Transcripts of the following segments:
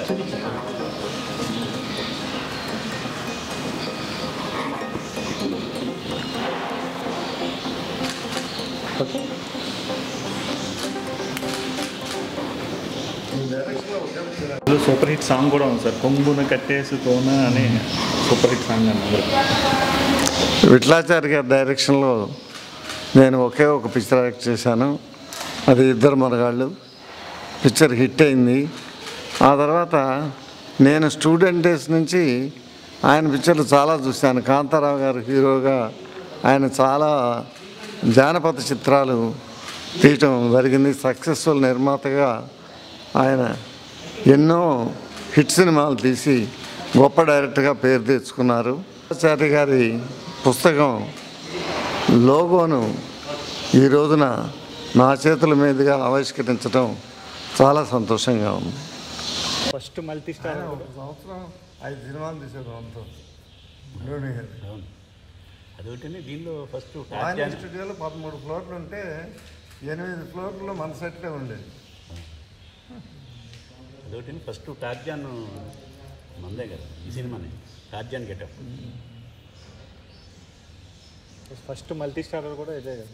okay ఇందులో super hit song కూడా ఉంది సార్ కొంగున కట్టేసి తోన అని సూపర్ హిట్ సాంగ్ అన్నారు విఠలాచారి గారి డైరెక్షన్లో నేను ఒకే ఒక పిక్చర్ యాక్ట్ చేశాను అది ఇద్దరు మనగాళ్ళు పిక్చర్ హిట్ అయింది ఆ తర్వాత నేను స్టూడెంట్ డేస్ నుంచి ఆయన పిక్చర్లు చాలా చూశాను కాంతారావు గారు హీరోగా ఆయన చాలా జానపద చిత్రాలు తీయటం జరిగింది సక్సెస్ఫుల్ నిర్మాతగా ఆయన ఎన్నో హిట్ సినిమాలు తీసి గొప్ప డైరెక్టర్గా పేరు తెచ్చుకున్నారు ఆచార్య గారి పుస్తకం లోగోను ఈ రోజున నా చేతుల మీదుగా ఆవిష్కరించడం చాలా సంతోషంగా ఉంది ఫస్ట్ మల్టీ స్టార్ సంవత్సరం ఐదు సినిమాలు తీశారు అంతా అవును అదొకటి దీనిలో ఫస్ట్ ఆయన స్టూడియోలో పదమూడు ఫ్లోర్లు ఉంటే ఎనిమిది ఫ్లోర్లు మన సెట్లే ఉండేది అదొకటి ఫస్ట్ టార్జాన్ మందే కదా ఈ సినిమానే Tarzan getup first multi star కూడా ఇదే కదా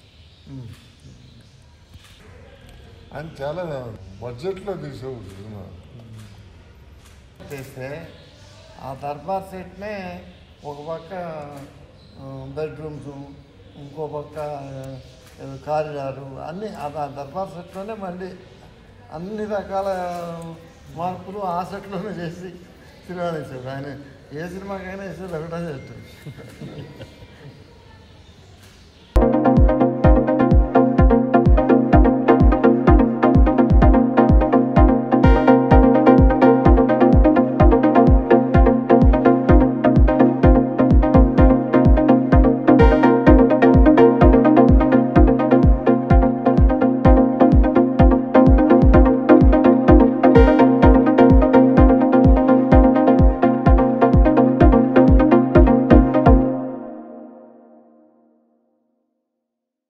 ఆయన చాలా బడ్జెట్లో తీసేవాడు సినిమా చేస్తే ఆ దర్బార్ సెట్నే ఒక పక్క బెడ్రూమ్స్ ఇంకో పక్క కారిడారు అన్నీ ఆ ద- దర్బార్ సెట్లోనే మళ్ళీ అన్ని రకాల మార్పులు ఆ సెట్లోనే చేసి సినిమా తీసాడు ఆయన ఏ సినిమాకైనా వేసేది ఒకటే చెట్టు